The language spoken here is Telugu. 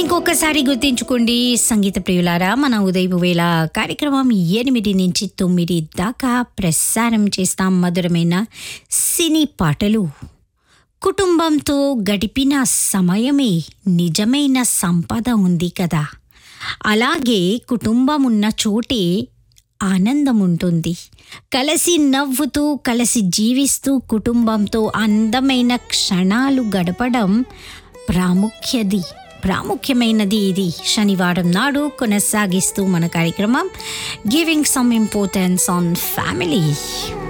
ఇంకొకసారి గుర్తించుకోండి సంగీత ప్రియులారా మన ఉదయపు వేళ కార్యక్రమం ఎనిమిది నుంచి తొమ్మిది దాకా ప్రసారం చేస్తాం మధురమైన సినీ పాటలు కుటుంబంతో గడిపిన సమయమే నిజమైన సంపద ఉంది కదా అలాగే కుటుంబం ఉన్న చోటే ఆనందం ఉంటుంది కలిసి నవ్వుతూ కలిసి జీవిస్తూ కుటుంబంతో అందమైన క్షణాలు గడపడం ప్రాముఖ్యది ప్రాముఖ్యమైనది ఇది శనివారం నాడు కొనసాగిస్తూ మన కార్యక్రమం giving some importance on family